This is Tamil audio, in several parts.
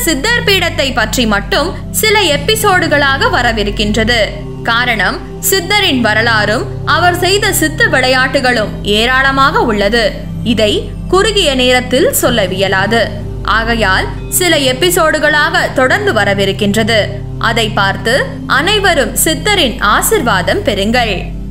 சித்தர் பீடத்தை பற்றி மட்டும் சில எபிசோடுகளாக வரவிருக்கின்றது காரணம் சித்தரின் வரலாறும் அவர் செய்த சித்து விளையாட்டுகளும் ஏராளமாக உள்ளது இதை குறுகிய நேரத்தில் சொல்லவியலாது ஆகையால் சில எபிசோடுகளாக தொடர்ந்து வரவிருக்கின்றது அதை பார்த்து அனைவரும் சித்தரின் ஆசிர்வாதம் பெறுங்கள்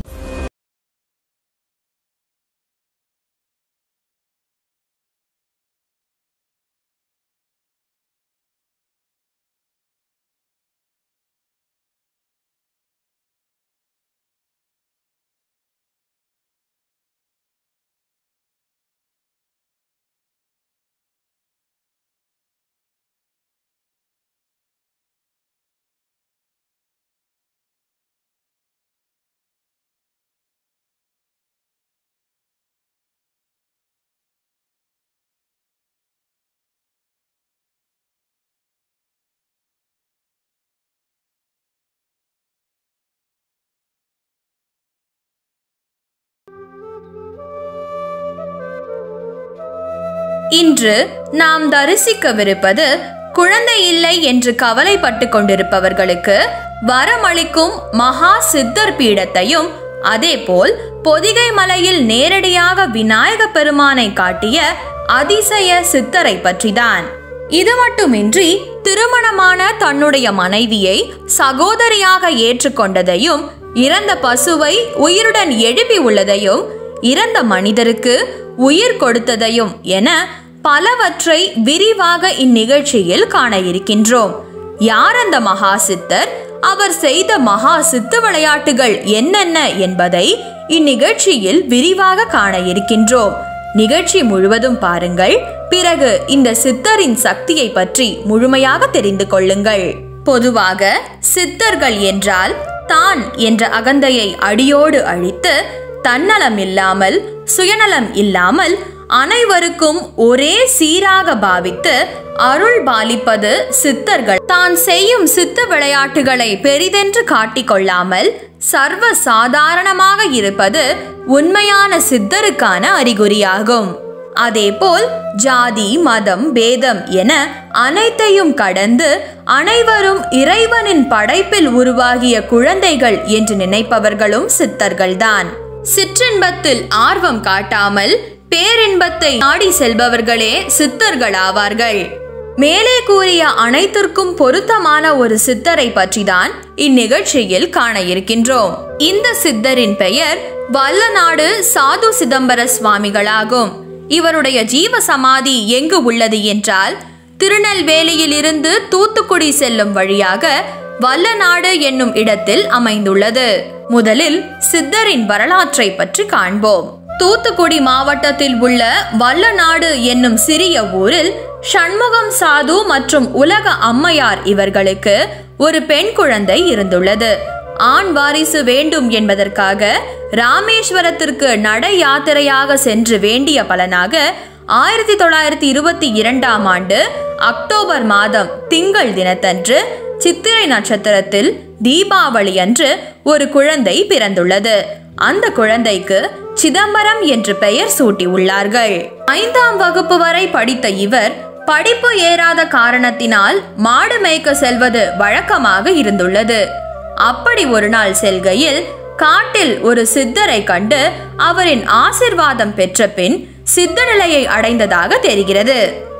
இன்று நாம் தரிசிக்கவிருப்பது குழந்தை இல்லை என்று கவலைப்பட்டு கொண்டிருப்பவர்களுக்கு வரமளிக்கும் மகா சித்தர் பீடத்தையும் அதேபோல் பொதிகை மலையில் நேரடியாக விநாயக பெருமானை காட்டிய அதிசய சித்தரை பற்றிதான் இது மட்டுமின்றி திருமணமான தன்னுடைய மனைவியை சகோதரியாக ஏற்றுக்கொண்டதையும் இறந்த பசுவை உயிருடன் எழுப்பி உள்ளதையும் இறந்த மனிதருக்கு உயிர் கொடுத்ததையும் என பலவற்றை விரிவாக இந்நிகழ்ச்சியில் காண இருக்கின்றோம் யார் அந்த மகா சித்தர் அவர் செய்த மகா சித்து விளையாட்டுகள் என்னென்ன என்பதை இந்நிகழ்ச்சியில் விரிவாக காண இருக்கின்றோம் நிகழ்ச்சி முழுவதும் பாருங்கள் பிறகு இந்த சித்தரின் சக்தியை பற்றி முழுமையாக தெரிந்து கொள்ளுங்கள் பொதுவாக சித்தர்கள் என்றால் தான் என்ற அகந்தையை அடியோடு அழித்து தன்னலம் இல்லாமல் சுயநலம் இல்லாமல் அனைவருக்கும் ஒரே சீராக பாவித்து அருள் பாலிப்பது சித்தர்கள் தான் செய்யும் சித்த விளையாட்டுகளை பெரிதென்று காட்டிக்கொள்ளாமல் சர்வ சாதாரணமாக இருப்பது உண்மையான சித்தருக்கான அறிகுறியாகும் அதேபோல் ஜாதி மதம் பேதம் என அனைத்தையும் கடந்து அனைவரும் இறைவனின் படைப்பில் உருவாகிய குழந்தைகள் என்று நினைப்பவர்களும் சித்தர்கள்தான் சிற்றின்பத்தில் ஆர்வம் காட்டாமல் பேரின்பத்தை நாடி செல்பவர்களே சித்தர்கள் ஆவார்கள் மேலே கூறிய அனைத்திற்கும் பொருத்தமான ஒரு சித்தரை பற்றிதான் இந்நிகழ்ச்சியில் காண இருக்கின்றோம் இந்த சித்தரின் பெயர் வல்லநாடு சாது சிதம்பர சுவாமிகளாகும் இவருடைய ஜீவ சமாதி எங்கு உள்ளது என்றால் திருநெல்வேலியில் இருந்து தூத்துக்குடி செல்லும் வழியாக வல்லநாடு என்னும் இடத்தில் அமைந்துள்ளது முதலில் சித்தரின் வரலாற்றை பற்றி காண்போம் தூத்துக்குடி மாவட்டத்தில் உள்ள வல்லநாடு என்னும் சிறிய ஊரில் சண்முகம் சாது மற்றும் உலக அம்மையார் இவர்களுக்கு ஒரு பெண் குழந்தை இருந்துள்ளது ஆண் வாரிசு வேண்டும் என்பதற்காக ராமேஸ்வரத்திற்கு நட யாத்திரையாக சென்று வேண்டிய பலனாக ஆயிரத்தி தொள்ளாயிரத்தி இருபத்தி இரண்டாம் ஆண்டு அக்டோபர் மாதம் திங்கள் தினத்தன்று சித்திரை நட்சத்திரத்தில் தீபாவளி அன்று ஒரு குழந்தை பிறந்துள்ளது அந்த குழந்தைக்கு சிதம்பரம் என்று பெயர் சூட்டி உள்ளார்கள் ஐந்தாம் வகுப்பு வரை படித்த இவர் படிப்பு ஏறாத காரணத்தினால் மாடு மேய்க்க செல்வது வழக்கமாக இருந்துள்ளது அப்படி ஒரு நாள் செல்கையில் காட்டில் ஒரு சித்தரை கண்டு அவரின் ஆசிர்வாதம் பெற்ற பின் சித்த நிலையை அடைந்ததாக தெரிகிறது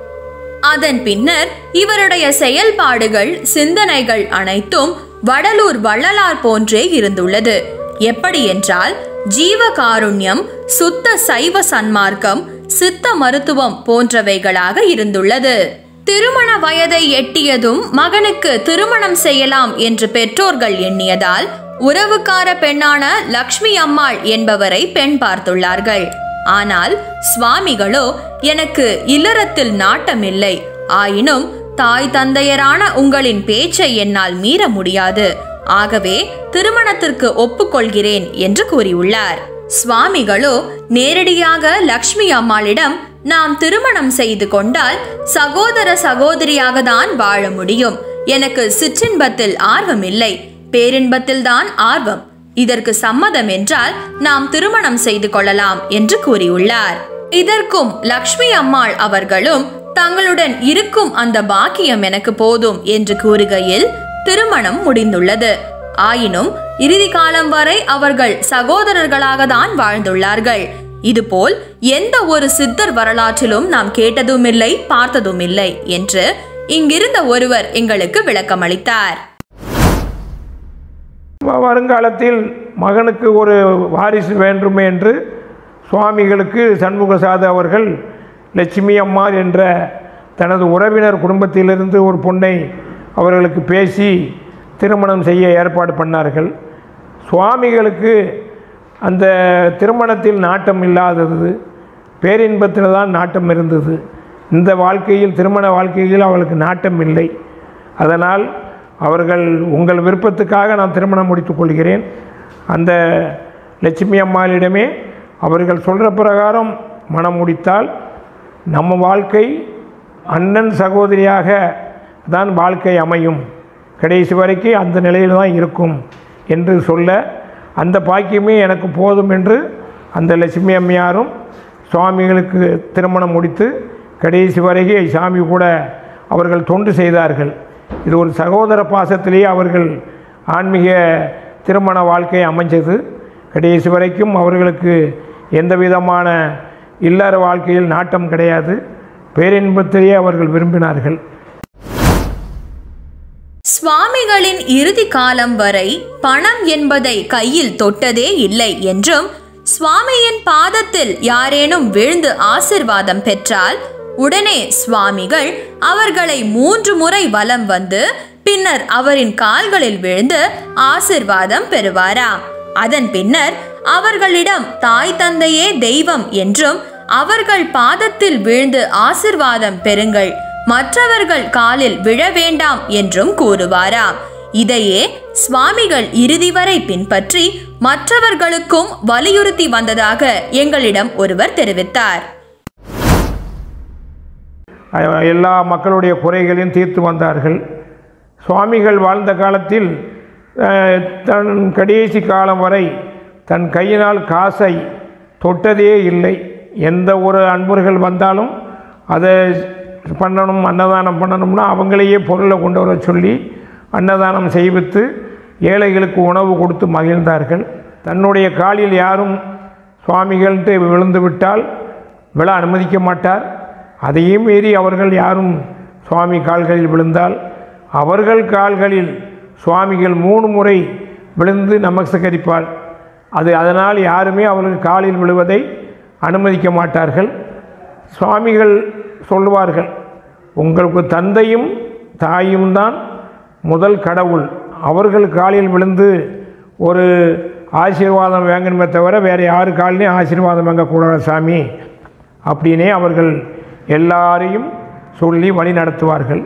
அதன் பின்னர் இவருடைய செயல்பாடுகள் சிந்தனைகள் அனைத்தும் வடலூர் வள்ளலார் போன்றே இருந்துள்ளது எப்படி என்றால் ஜீவகாருண்யம் சுத்த சைவ சன்மார்க்கம் சித்த மருத்துவம் போன்றவைகளாக இருந்துள்ளது திருமண வயதை எட்டியதும் மகனுக்கு திருமணம் செய்யலாம் என்று பெற்றோர்கள் எண்ணியதால் உறவுக்கார பெண்ணான லக்ஷ்மி அம்மாள் என்பவரை பெண் பார்த்துள்ளார்கள் ஆனால் சுவாமிகளோ எனக்கு இல்லறத்தில் நாட்டமில்லை ஆயினும் தாய் தந்தையரான உங்களின் பேச்சை என்னால் மீற முடியாது ஆகவே திருமணத்திற்கு ஒப்புக்கொள்கிறேன் என்று கூறியுள்ளார் சுவாமிகளோ நேரடியாக லக்ஷ்மி அம்மாளிடம் நாம் திருமணம் செய்து கொண்டால் சகோதர சகோதரியாக தான் வாழ முடியும் எனக்கு சிற்றின்பத்தில் ஆர்வம் இல்லை பேரின்பத்தில் தான் ஆர்வம் இதற்கு சம்மதம் என்றால் நாம் திருமணம் செய்து கொள்ளலாம் என்று கூறியுள்ளார் இதற்கும் லக்ஷ்மி அம்மாள் அவர்களும் தங்களுடன் இருக்கும் அந்த பாக்கியம் எனக்கு போதும் என்று கூறுகையில் திருமணம் முடிந்துள்ளது ஆயினும் இறுதி காலம் வரை அவர்கள் சகோதரர்களாக தான் வாழ்ந்துள்ளார்கள் இதுபோல் எந்த ஒரு சித்தர் வரலாற்றிலும் நாம் கேட்டதுமில்லை பார்த்ததுமில்லை என்று இங்கிருந்த ஒருவர் எங்களுக்கு விளக்கமளித்தார் வ- வருங்காலத்தில் மகனுக்கு ஒரு வாரிசு வேண்டும் என்று சுவாமிகளுக்கு சண்முகசாது அவர்கள் லட்சுமி அம்மா என்ற தனது உறவினர் குடும்பத்திலிருந்து ஒரு பொண்ணை அவர்களுக்கு பேசி திருமணம் செய்ய ஏற்பாடு பண்ணார்கள் சுவாமிகளுக்கு அந்த திருமணத்தில் நாட்டம் இல்லாதது பேரின்பத்தில் தான் நாட்டம் இருந்தது இந்த வாழ்க்கையில் திருமண வாழ்க்கையில் அவளுக்கு நாட்டம் இல்லை அதனால் அவர்கள் உங்கள் விருப்பத்துக்காக நான் திருமணம் முடித்துக் கொள்கிறேன் அந்த லட்சுமி அம்மாளிடமே அவர்கள் சொல்கிற பிரகாரம் மனம் முடித்தால் நம்ம வாழ்க்கை அண்ணன் சகோதரியாக தான் வாழ்க்கை அமையும் கடைசி வரைக்கும் அந்த நிலையில் தான் இருக்கும் என்று சொல்ல அந்த பாக்கியமே எனக்கு போதும் என்று அந்த லட்சுமி அம்மையாரும் சுவாமிகளுக்கு திருமணம் முடித்து கடைசி வரைக்கும் சாமி கூட அவர்கள் தொண்டு செய்தார்கள் இது ஒரு சகோதர பாசத்திலேயே அவர்கள் ஆன்மீக திருமண வாழ்க்கை அமைஞ்சது கடைசி வரைக்கும் அவர்களுக்கு எந்த விதமான இல்லற வாழ்க்கையில் நாட்டம் கிடையாது பேரின்பத்திலேயே அவர்கள் விரும்பினார்கள் சுவாமிகளின் இறுதி காலம் வரை பணம் என்பதை கையில் தொட்டதே இல்லை என்றும் சுவாமியின் பாதத்தில் யாரேனும் விழுந்து ஆசிர்வாதம் பெற்றால் உடனே சுவாமிகள் அவர்களை மூன்று முறை வலம் வந்து பின்னர் அவரின் கால்களில் விழுந்து ஆசிர்வாதம் பெறுவாராம் அதன் பின்னர் அவர்களிடம் தாய் தந்தையே தெய்வம் என்றும் அவர்கள் பாதத்தில் விழுந்து ஆசிர்வாதம் பெறுங்கள் மற்றவர்கள் காலில் விழ வேண்டாம் என்றும் கூறுவாராம் இதையே சுவாமிகள் இறுதி வரை பின்பற்றி மற்றவர்களுக்கும் வலியுறுத்தி வந்ததாக எங்களிடம் ஒருவர் தெரிவித்தார் அஹ் எல்லா மக்களுடைய குறைகளையும் தீர்த்து வந்தார்கள் சுவாமிகள் வாழ்ந்த காலத்தில் அஹ், தன் கடைசி காலம் வரை தன் கையினால் காசை தொட்டதே இல்லை எந்த ஒரு அன்பர்கள் வந்தாலும் அதை பண்ணணும் அன்னதானம் பண்ணணும்னா அவங்களையே பொருளை கொண்டு வர சொல்லி அன்னதானம் செய்வித்து ஏழைகளுக்கு உணவு கொடுத்து மகிழ்ந்தார்கள் தன்னுடைய காலில் யாரும் சுவாமிகள்ன்ட்டு விழுந்து விட்டால் விழ அனுமதிக்க மாட்டார் அதையும் மீறி அவர்கள் யாரும் சுவாமி கால்களில் விழுந்தால் அவர்கள் கால்களில் சுவாமிகள் மூணு முறை விழுந்து நமஸ்கரிப்பார் அது அதனால் யாருமே அவர்கள் காலில் விழுவதை அனுமதிக்க மாட்டார்கள் சுவாமிகள் சொல்லுவார்கள் உங்களுக்கு தந்தையும் தாயும் தான் முதல் கடவுள் அவர்கள் காலில் விழுந்து ஒரு ஆசீர்வாதம் வாங்கணுமே தவிர வேறு யாரு காலிலையும் ஆசீர்வாதம் வாங்கக்கூடாது சாமி அப்படின்னே அவர்கள் எல்லாரையும் சொல்லி வழி நடத்துவார்கள்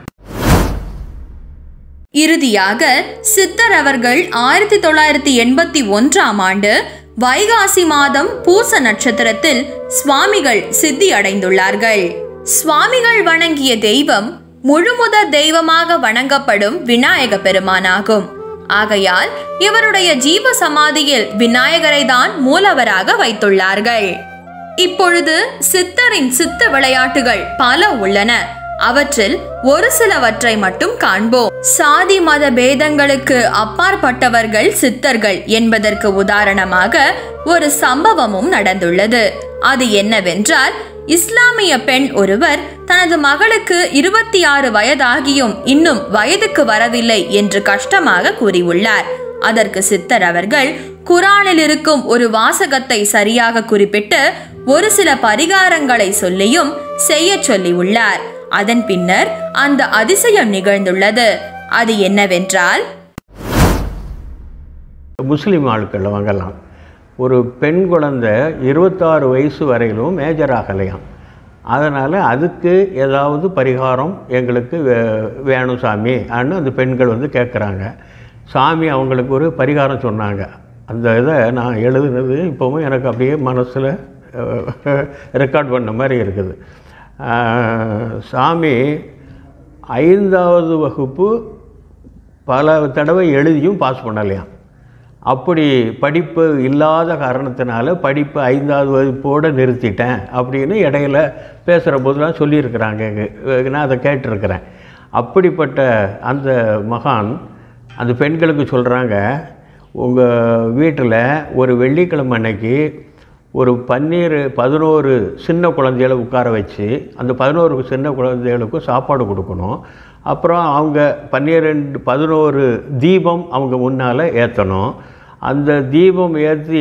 இறுதியாக சித்தர் அவர்கள் ஆயிரத்தி தொள்ளாயிரத்தி எண்பத்தி ஒன்றாம் ஆண்டு வைகாசி மாதம் பூச நட்சத்திரத்தில் சுவாமிகள் சித்தி அடைந்துள்ளார்கள் சுவாமிகள் வணங்கிய தெய்வம் முழுமுதற் தெய்வமாக வணங்கப்படும் விநாயக பெருமானாகும் ஆகையால் இவருடைய ஜீவ சமாதியில் விநாயகரை தான் மூலவராக வைத்துள்ளார்கள் இப்பொழுது சித்தரின் சித்த விளையாட்டுகள் பல உள்ளன அவற்றில் ஒரு சிலவற்றை மட்டும் காண்போம் சாதி மத பேதங்களுக்கு அப்பாற்பட்டவர்கள் சித்தர்கள் என்பதற்கு உதாரணமாக ஒரு சம்பவமும் நடந்துள்ளது அது என்னவென்றால் இஸ்லாமிய பெண் ஒருவர் தனது மகளுக்கு இருபத்தி ஆறு வயதாகியும் இன்னும் வயதுக்கு வரவில்லை என்று கஷ்டமாக கூறியுள்ளார் அதற்கு சித்தர் அவர்கள் குரானில் இருக்கும் ஒரு வாசகத்தை சரியாக குறிப்பிட்டு ஒரு சில பரிகாரங்களை சொல்லியும் செய்யச் சொல்லியுள்ளார் அதன் பின்னர் அந்த அதிசயம் நிகழ்ந்துள்ளது அது என்னவென்றால் முஸ்லீம் ஆட்கள் வாங்கலாம் ஒரு பெண் குழந்தை இருபத்தாறு வயசு வரையிலும் மேஜர் ஆகலையாம் அதனால் அதுக்கு ஏதாவது பரிகாரம் எங்களுக்கு வே- வேணும் சாமி அப்படின்னு அந்த பெண்கள் வந்து கேட்குறாங்க சாமி அவங்களுக்கு ஒரு பரிகாரம் சொன்னாங்க அந்த இதை நான் எழுதுனது இப்போவும் எனக்கு அப்படியே மனசில் ரெக்கார்ட் பண்ண மாதிரி இருக்குது அஹ், சாமி ஐந்தாவது வகுப்பு பல தடவை எழுதியும் பாஸ் பண்ணலையாம் அப்படி படிப்பு இல்லாத காரணத்தினால படிப்பு ஐந்தாவது வகுப்போடு நிறுத்திட்டேன் அப்படின்னு இடையில பேசுகிற போதெல்லாம் சொல்லியிருக்கிறாங்க எங்க- நான் அதை கேட்டிருக்கிறேன் அப்படிப்பட்ட அந்த மகான் அந்த பெண்களுக்கு சொல்கிறாங்க உங்கள் வீட்டில் ஒரு வெள்ளிக்கிழமை அன்னைக்கு ஒரு பன்னீர் பதினோரு சின்ன குழந்தைகளை உட்கார வச்சு அந்த பதினோரு சின்ன குழந்தைகளுக்கும் சாப்பாடு கொடுக்கணும் அப்புறம் அவங்க பன்னிரெண்டு பதினோரு தீபம் அவங்க முன்னால் ஏற்றணும் அந்த தீபம் ஏற்றி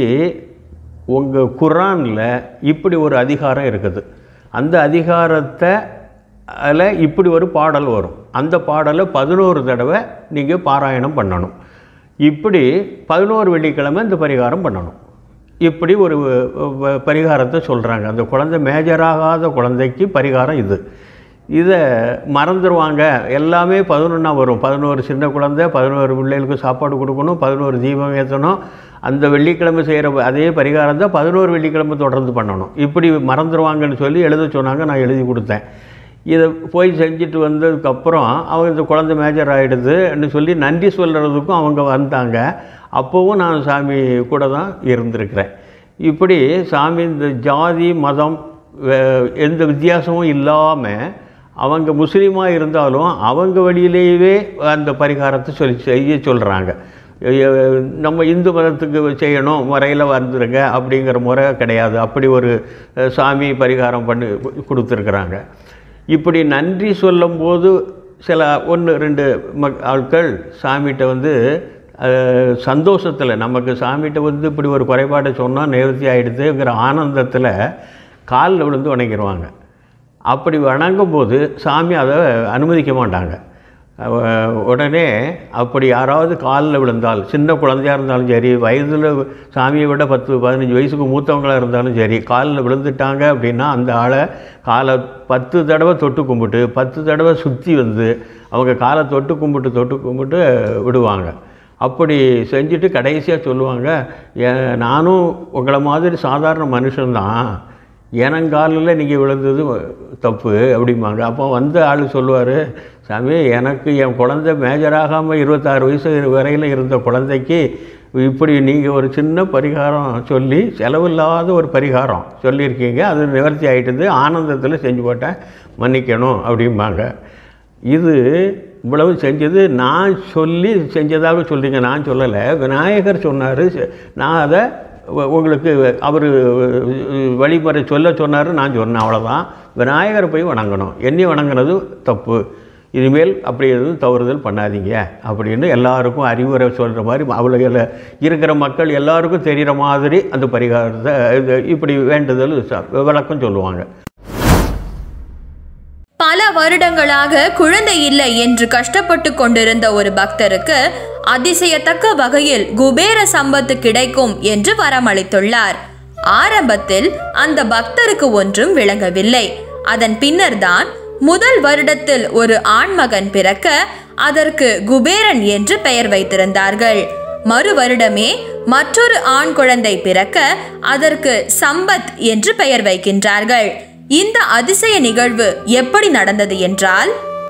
உங்கள் குரானில் இப்படி ஒரு அதிகாரம் இருக்குது அந்த அதிகாரத்தை அதில் இப்படி ஒரு பாடல் வரும் அந்த பாடலை பதினோரு தடவை நீங்கள் பாராயணம் பண்ணணும் இப்படி பதினோரு வெள்ளிக்கிழமை இந்த பரிகாரம் பண்ணணும் இப்படி ஒரு வ- பரிகாரத்தை சொல்கிறாங்க அந்த குழந்தை மேஜராகாத குழந்தைக்கு பரிகாரம் இது இதை மறந்துடுவாங்க எல்லாமே பதினொன்றா வரும் பதினோரு சின்ன குழந்தை பதினோரு பிள்ளைகளுக்கு சாப்பாடு கொடுக்கணும் பதினோரு தீபம் ஏற்றணும் அந்த வெள்ளிக்கிழமை செய்கிற அதே பரிகாரம் தான் பதினோரு வெள்ளிக்கிழமை தொடர்ந்து பண்ணணும் இப்படி மறந்துடுவாங்கன்னு சொல்லி எழுத சொன்னாங்க நான் எழுதி கொடுத்தேன் இதை போய் செஞ்சுட்டு வந்ததுக்கப்புறம் அவங்க இந்த குழந்தை மேஜர் ஆகிடுதுன்னு சொல்லி நன்றி சொல்கிறதுக்கும் அவங்க வந்தாங்க அப்போவும் நான் சாமி கூட தான் இருந்திருக்கிறேன் இப்படி சாமி இந்த ஜாதி மதம் வே- எந்த வித்தியாசமும் இல்லாமல் அவங்க முஸ்லீமாக இருந்தாலும் அவங்க வழியிலேயே அந்த பரிகாரத்தை சொல்லி செய்ய சொல்கிறாங்க நம்ம இந்து மதத்துக்கு செய்யணும் முறையில் வந்துருங்க அப்படிங்கிற முறை கிடையாது அப்படி ஒரு அஹ், சாமி பரிகாரம் பண்ணி கொடுத்துருக்குறாங்க இப்படி நன்றி சொல்லும்போது சில ஒன்று ரெண்டு மக் ஆட்கள் சாமிகிட்ட வந்து சந்தோஷத்தில் நமக்கு சாமிகிட்ட வந்து இப்படி ஒரு குறைபாடை சொன்னால் நிவர்த்தி ஆகிடுதுங்கிற ஆனந்தத்தில் காலில் விழுந்து வணங்கிடுவாங்க அப்படி வணங்கும்போது சாமி அதை அனுமதிக்க மாட்டாங்க அவ- உடனே அப்படி யாராவது காலில் விழுந்தால் சின்ன குழந்தையாக இருந்தாலும் சரி வயதில் சாமியை விட பத்து பதினஞ்சு வயசுக்கு மூத்தவங்களாக இருந்தாலும் சரி காலில் விழுந்துட்டாங்க அப்படின்னா அந்த ஆளை காலை பத்து தடவை தொட்டு கும்பிட்டு பத்து தடவை சுற்றி வந்து அவங்க காலை தொட்டு கும்பிட்டு தொட்டு கும்பிட்டு விடுவாங்க அப்படி செஞ்சுட்டு கடைசியாக சொல்லுவாங்க "ஏ- நானும் உங்களை மாதிரி சாதாரண மனுஷன்தான் எனங்காலில் நீங்கள் விழுந்தது தப்பு அப்படிம்பாங்க அப்போ வந்த ஆள் சொல்லுவார் சாமி எனக்கு என் குழந்தை மேஜராகாமல் இருபத்தாறு வயசு வரையில் இருந்த குழந்தைக்கு இப்படி நீங்கள் ஒரு சின்ன பரிகாரம் சொல்லி செலவில்லாத ஒரு பரிகாரம் சொல்லியிருக்கீங்க அது நிவர்த்தி ஆகிட்டது ஆனந்தத்தில் செஞ்சு போட்டேன் மன்னிக்கணும் அப்படிம்பாங்க இது இவ்வளவு செஞ்சது நான் சொல்லி செஞ்சதாக சொல்றீங்க நான் சொல்லலை விநாயகர் சொன்னார் நான் அதை உ- உங்களுக்கு அவர் வழிமுறை சொல்ல சொன்னார் நான் சொன்னேன் அவ்வளோதான் விநாயகரை போய் வணங்கணும் எண்ணி வணங்குனது தப்பு இனிமேல் அப்படி எதுவும் தவறுதல் பண்ணாதீங்க அப்படின்னு எல்லாருக்கும் அறிவுரை சொல்கிற மாதிரி அவ்வளோ இருக்கிற மக்கள் எல்லாருக்கும் தெரிகிற மாதிரி அந்த பரிகாரத்தை இது இப்படி வேண்டுதல் ச- விளக்கம் சொல்லுவாங்க பல வருடங்களாக குழந்தை இல்லை என்று கஷ்டப்பட்டு கொண்டிருந்த ஒரு பக்தருக்கு அதிசயத்தக்க வகையில் குபேர சம்பத்து கிடைக்கும் என்று வரமளித்துள்ளார் ஆரம்பத்தில் அந்த பக்தருக்கு ஒன்றும் விளங்கவில்லை அதன் பின்னர்தான் முதல் வருடத்தில் ஒரு ஆண்மகன் பிறக்க அதற்கு குபேரன் என்று பெயர் வைத்திருந்தார்கள் மறு வருடமே மற்றொரு ஆண் குழந்தை பிறக்க அதற்கு சம்பத் என்று பெயர் வைக்கின்றார்கள் இந்த அதிசய நிகழ்வு எப்படி நடந்தது என்றால்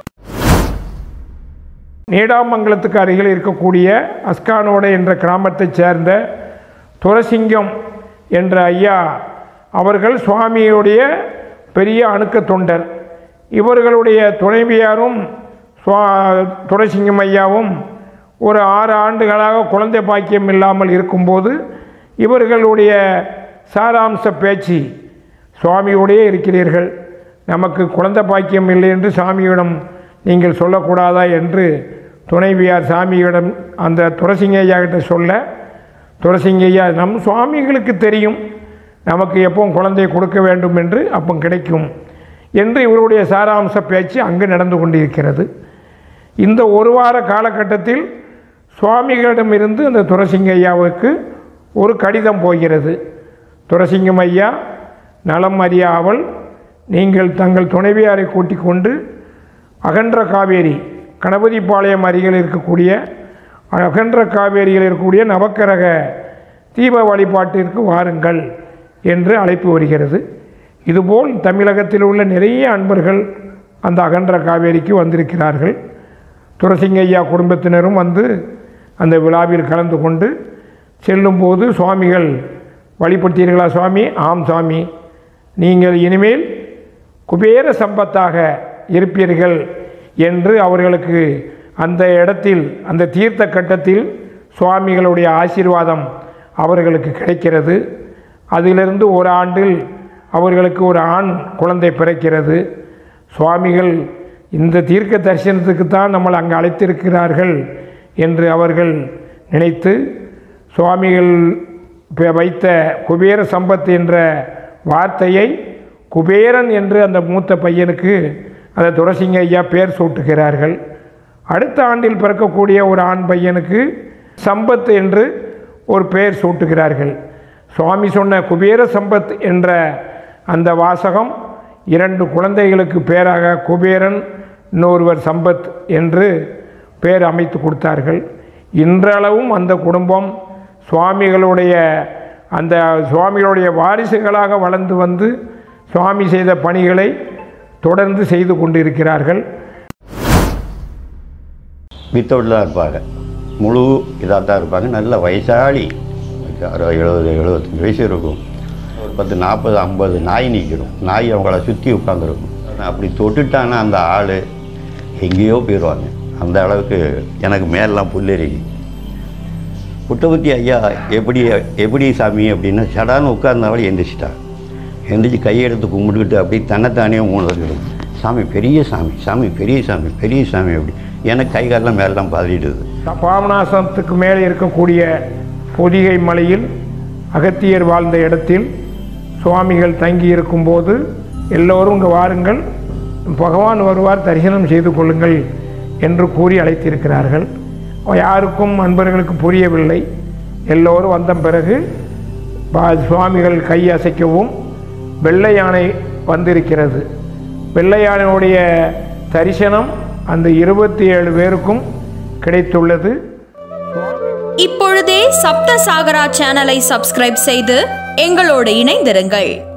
நீடாமங்கலத்துக்கு அருகில் இருக்கக்கூடிய அஸ்கானோடை என்ற கிராமத்தைச் சேர்ந்த துரசிங்கம் என்ற ஐயா அவர்கள் சுவாமியுடைய பெரிய அணுக்க தொண்டர் இவர்களுடைய துணைவியாரும் சுவா துரசிங்கம் ஐயாவும் ஒரு ஆறு ஆண்டுகளாக குழந்தை பாக்கியம் இல்லாமல் இருக்கும்போது இவர்களுடைய சாராம்ச பேச்சு சுவாமியோடையே இருக்கிறீர்கள் நமக்கு குழந்தை பாக்கியம் இல்லை என்று சாமியிடம் நீங்கள் சொல்லக்கூடாதா என்று துணைவியார் சாமியிடம் அந்த துரசிங்கையா கிட்ட சொல்ல துரசிங்கையா நம் சுவாமிகளுக்கு தெரியும் நமக்கு எப்பவும் குழந்தை கொடுக்க வேண்டும் என்று அப்போ கிடைக்கும் என்று இவருடைய சாராம்ச பேச்சு அங்கு நடந்து கொண்டிருக்கிறது இந்த ஒரு வார காலகட்டத்தில் சுவாமிகளிடமிருந்து அந்த துரசிங்க ஐயாவுக்கு ஒரு கடிதம் போகிறது துரசிங்கம் ஐயா நலம் அறியாமல் நீங்கள் தங்கள் துணைவியாரை கூட்டிக் கொண்டு அகன்ற காவேரி கணபதிபாளையம் அருகில் இருக்கக்கூடிய அகன்ற காவேரியில் இருக்கக்கூடிய நவக்கிரக தீப வழிபாட்டிற்கு வாருங்கள் என்று அழைப்பு வருகிறது இதுபோல் தமிழகத்தில் உள்ள நிறைய அன்பர்கள் அந்த அகன்ற காவேரிக்கு வந்திருக்கிறார்கள் துரசிங்கய்யா குடும்பத்தினரும் வந்து அந்த விழாவில் கலந்து கொண்டு செல்லும்போது சுவாமிகள் வழிபடுத்தீர்களா சுவாமி ஆம் சுவாமி நீங்கள் இனிமேல் குபேர சம்பத்தாக இருப்பீர்கள் என்று அவர்களுக்கு அந்த இடத்தில் அந்த தீர்த்த கட்டத்தில் சுவாமிகளுடைய ஆசீர்வாதம் அவர்களுக்கு கிடைக்கிறது அதிலிருந்து ஒரு ஆண்டில் அவர்களுக்கு ஒரு ஆண் குழந்தை பிறக்கிறது சுவாமிகள் இந்த தீர்க்க தரிசனத்துக்கு தான் நம்மளை அங்கே அழைத்திருக்கிறார்கள் என்று அவர்கள் நினைத்து சுவாமிகள் ப- வைத்த குபேர சம்பத் என்ற வார்த்தையை குபேரன் என்று அந்த மூத்த பையனுக்கு அந்த துரசிங்க ஐயா பேர் சூட்டுகிறார்கள் அடுத்த ஆண்டில் பிறக்கக்கூடிய ஒரு ஆண் பையனுக்கு சம்பத் என்று ஒரு பெயர் சூட்டுகிறார்கள் சுவாமி சொன்ன குபேர சம்பத் என்ற அந்த வாசகம் இரண்டு குழந்தைகளுக்கு பேராக குபேரன் இன்னொருவர் சம்பத் என்று பேர் அமைத்து கொடுத்தார்கள் இன்றளவும் அந்த குடும்பம் சுவாமிகளுடைய அந்த சுவாமிகளுடைய வாரிசுகளாக வளர்ந்து வந்து சுவாமி செய்த பணிகளை தொடர்ந்து செய்து கொண்டிருக்கிறார்கள் வித்தவுட் தான் இருப்பாங்க முழு இதாக தான் இருப்பாங்க நல்ல வயசாளி அறுபது எழுபது எழுபத்தஞ்சு வயசு இருக்கும் ஒரு பத்து நாற்பது ஐம்பது நாய் நிற்கிடும் நாய் அவங்கள சுற்றி உட்காந்துருக்கும் அப்படி தொட்டுட்டானா அந்த ஆள் எங்கேயோ போயிடுவாங்க அந்த அளவுக்கு எனக்கு மேலெலாம் புல்லெறிக்கு புட்டபுத்தி ஐயா எப்படி எப்படி சாமி அப்படின்னா சடான்னு உட்கார்ந்தவள் எந்திரிச்சிட்டா எந்திரிச்சு கையெடுத்து கும்பிட்டுக்கிட்டு அப்படி தன்னைத்தானே மூணு வந்துடும் சாமி பெரிய சாமி சாமி பெரிய சாமி பெரிய சாமி அப்படி எனக்கு கை காலெல்லாம் மேலெல்லாம் பாதிடுது பாபநாசத்துக்கு மேலே இருக்கக்கூடிய பொதிகை மலையில் அகத்தியர் வாழ்ந்த இடத்தில் சுவாமிகள் தங்கி இருக்கும்போது எல்லோரும் இங்கே வாருங்கள் பகவான் வருவார் தரிசனம் செய்து கொள்ளுங்கள் என்று கூறி அழைத்திருக்கிறார்கள் யாருக்கும் அன்பர்களுக்கு புரியவில்லை எல்லோரும் வந்த பிறகு பா- சுவாமிகள் கை அசைக்கவும் வெள்ளை யானை வந்திருக்கிறது வெள்ளை யானையுடைய தரிசனம் அந்த இருபத்தி ஏழு பேருக்கும் கிடைத்துள்ளது இப்பொழுதே சப்த சாகரா சேனலை சப்ஸ்கிரைப் செய்து எங்களோடு இணைந்திருங்கள்